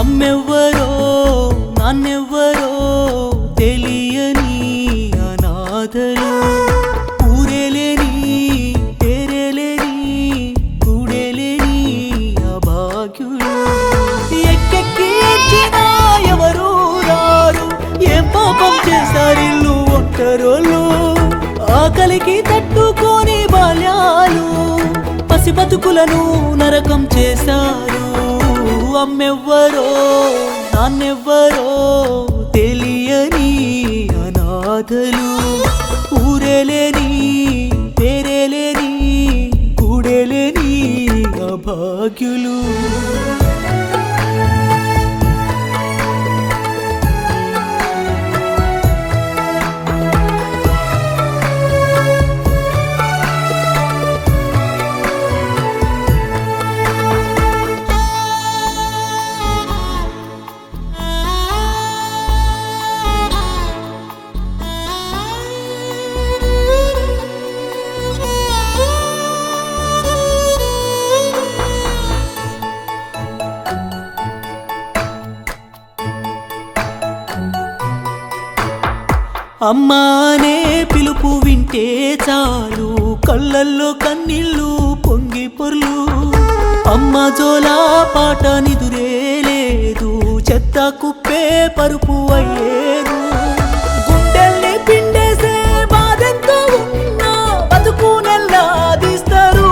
అమ్మెవ్వరో నాన్నెవ్వరో తెలియని అనాథలు ఊరేలేని పేరేలేని కూడేలేని అభాగ్యులు ఎక్కెక్కి ఏడ్చినా ఎవరు రారు ఏం పాపం చేశారిల్లు ఒంటరోళ్ళు ఆకలికి తట్టుకోని బాల్యాలు పసి బతుకులను నరకం చేశారు అమ్మెవ్వరో నాన్నెవ్వరో తెలియని అనాథలు ఊరేలేని పేరేలేని కూడేలేని అభాగ్యులు అమ్మానే పిలుపు వింటే చాలు కళ్ళల్లో కన్నీళ్ళు పొంగి పొర్లు అమ్మ జోలా పాట నిదురే లేదు చెత్త కుప్పే పరుపు అయ్యేను గుండెల్ని పిండేసే బాధెంతో ఉన్నా బతుకు నెల్లాదిస్తారు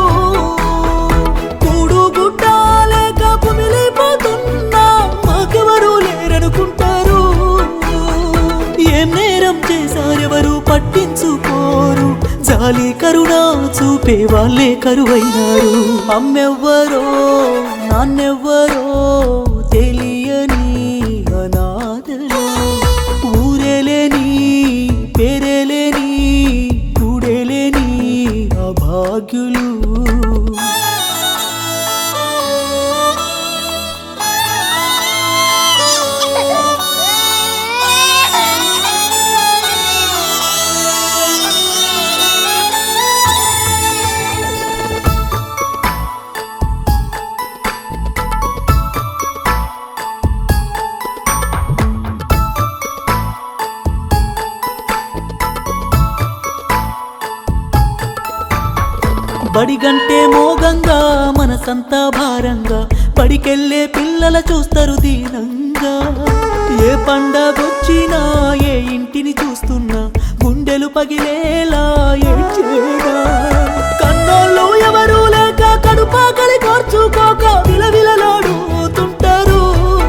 కూడు గుడ్డ లేక కుమిలిపోతున్నా మాకెవరు లేరనుకుంటారు ఏం నేరం చేశారెవరు పట్టించుకోరు జాలి కరుణ చూపే వాళ్ళే కరువైనారు అమ్మెవ్వరో నాన్నెవ్వరో తెలియని అనాథలు ఊరేలేని పేరేలేని కూడేలేని అభాగ్యులు బడిగంటే మోగంగా మనసంతా భారంగా బడికెళ్ళే పిల్లల చూస్తారు దీనంగా ఏ పండగొచ్చినా ఏ ఇంటిని చూస్తున్నా గుండెలు పగిలేలా ఏడ్చేగా కన్నోళ్ళు ఎవరు లేక కడుపాకలి కార్చుకోక విలవిలలాడుతుంటారు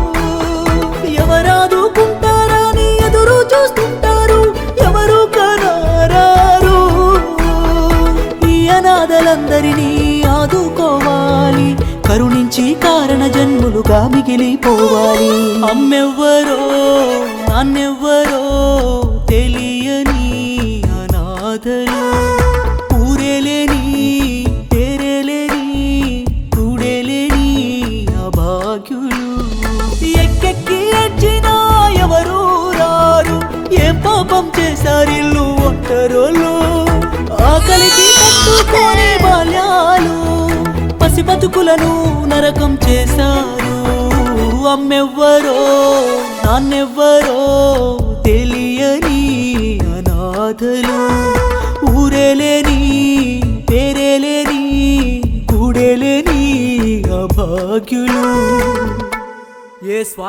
ఎవరాదుకుంటారని ఎదురు చూస్తుంటారు ఎవరు కనారారు ఈ అనాథలందరినీ ఆదుకోవాలి కరుణించి కారణ జన్ములుగా మిగిలిపోవాలి అమ్మెవ్వరో నాన్నెవ్వరో తెలియని అనాథలు ఊరేలేని పేరేలేని కూడేలేని అభాగ్యులు ఎక్కెక్కి ఏడ్చినా ఎవరు రారు ఏం పాపం చేశారిల్లు ఒంటరోళ్ళు ఆకలికి తట్టుకోని బాల్యాలు పసి బతుకులను నరకం చేశారు అమ్మెవ్వరో నాన్నెవ్వరో తెలియని అనాథలు ఊరేలేని పేరేలేని కూడేలేని అభాగ్యులు ఏ స్వా